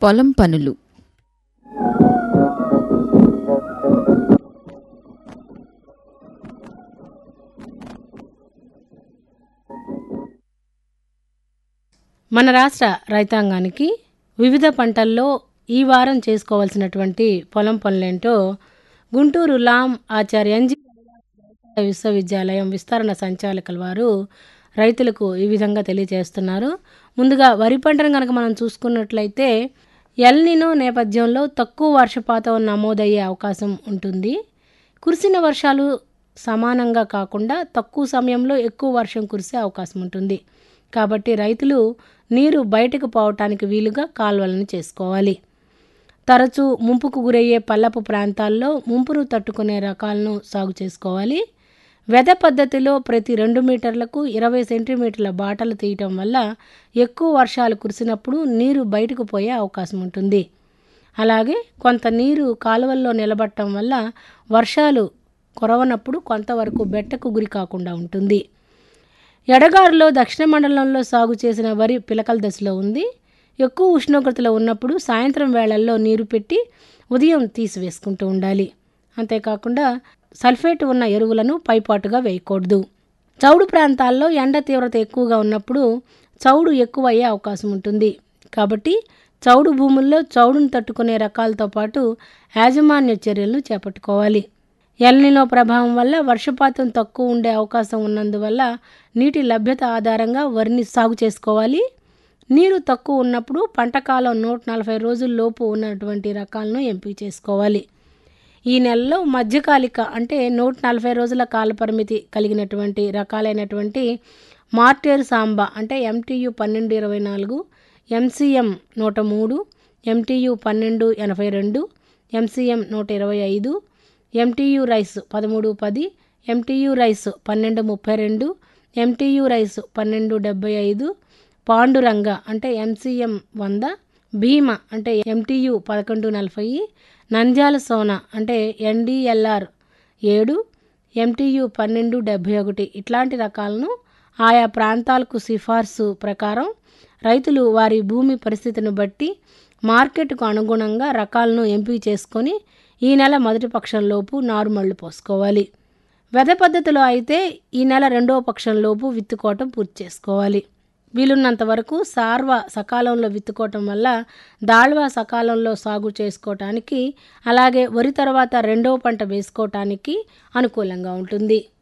పొలం పనులు మన రాష్ట్ర రైతాంగానికి వివిధ పంటల్లో ఈ వారం చేసుకోవాల్సినటువంటి పొలం పనులేంటో గుంటూరు లాం ఆచార్య ఎన్జి విశ్వవిద్యాలయం విస్తరణ సంచాలకుల వారు రైతులకు ఈ విధంగా తెలియజేస్తున్నారు ముందుగా వరి పంటను కనుక మనం చూసుకున్నట్లయితే ఎల్నినో నేపథ్యంలో తక్కువ వర్షపాతం నమోదయ్యే అవకాశం ఉంటుంది కురిసిన వర్షాలు సమానంగా కాకుండా తక్కువ సమయంలో ఎక్కువ వర్షం కురిసే అవకాశం ఉంటుంది కాబట్టి రైతులు నీరు బయటకు పోవటానికి వీలుగా కాలువలను చేసుకోవాలి తరచూ ముంపుకు గురయ్యే పల్లపు ప్రాంతాల్లో ముంపును తట్టుకునే రకాలను సాగు చేసుకోవాలి వెద పద్ధతిలో ప్రతి రెండు మీటర్లకు ఇరవై సెంటీమీటర్ల బాటలు తీయటం వల్ల ఎక్కువ వర్షాలు కురిసినప్పుడు నీరు బయటకు పోయే అవకాశం ఉంటుంది అలాగే కొంత నీరు కాలువల్లో నిలబడటం వల్ల వర్షాలు కురవనప్పుడు కొంతవరకు బెట్టకు గురి కాకుండా ఉంటుంది ఎడగారులో దక్షిణ మండలంలో సాగు చేసిన వరి పిలకల దశలో ఉంది ఎక్కువ ఉష్ణోగ్రతలో ఉన్నప్పుడు సాయంత్రం వేళల్లో నీరు పెట్టి ఉదయం తీసివేసుకుంటూ ఉండాలి అంతేకాకుండా సల్ఫేట్ ఉన్న ఎరువులను పైపాటుగా వేయకూడదు చౌడు ప్రాంతాల్లో ఎండ తీవ్రత ఎక్కువగా ఉన్నప్పుడు చౌడు ఎక్కువ అయ్యే అవకాశం ఉంటుంది కాబట్టి చౌడు భూముల్లో చౌడును తట్టుకునే రకాలతో పాటు యాజమాన్య చర్యలను చేపట్టుకోవాలి ఎల్నిలో ప్రభావం వల్ల వర్షపాతం తక్కువ ఉండే అవకాశం ఉన్నందువల్ల నీటి లభ్యత ఆధారంగా వరిని సాగు చేసుకోవాలి నీరు తక్కువ ఉన్నప్పుడు పంటకాలం నూట నలభై రోజుల లోపు ఉన్నటువంటి రకాలను ఎంపిక చేసుకోవాలి ఈ నెలలో మధ్యకాలిక అంటే నూట నలభై రోజుల కాల పరిమితి కలిగినటువంటి రకాలైనటువంటి మార్టేరు సాంబా అంటే ఎంటీయు పన్నెండు ఇరవై నాలుగు ఎంసీఎం నూట మూడు ఎంటీయు పన్నెండు ఎనభై రెండు ఎంసీఎం నూట ఇరవై ఐదు ఎంటీయు రైస్ పదమూడు పది ఎంటీయు రైస్ పన్నెండు ముప్పై రెండు ఎంటీయు రైస్ పన్నెండు డెబ్బై ఐదు పాండురంగ అంటే ఎంసీఎం వంద భీమ అంటే ఎంటీయు పదకొండు నలభై నంద్యాల సోన అంటే ఎన్డిఎల్ఆర్ ఏడు ఎంటీయు పన్నెండు డెబ్భై ఒకటి ఇట్లాంటి రకాలను ఆయా ప్రాంతాలకు సిఫార్సు ప్రకారం రైతులు వారి భూమి పరిస్థితిని బట్టి మార్కెట్కు అనుగుణంగా రకాలను ఎంపిక చేసుకొని ఈ నెల మొదటి పక్షంలోపు నారుమళ్ళు పోసుకోవాలి వెద పద్ధతిలో అయితే ఈ నెల రెండవ పక్షంలోపు విత్తుకోవటం పూర్తి చేసుకోవాలి వీలున్నంత వరకు సార్వ సకాలంలో విత్తుకోవటం వల్ల దాళ్వా సకాలంలో సాగు చేసుకోవటానికి అలాగే వరి తర్వాత రెండవ పంట వేసుకోవటానికి అనుకూలంగా ఉంటుంది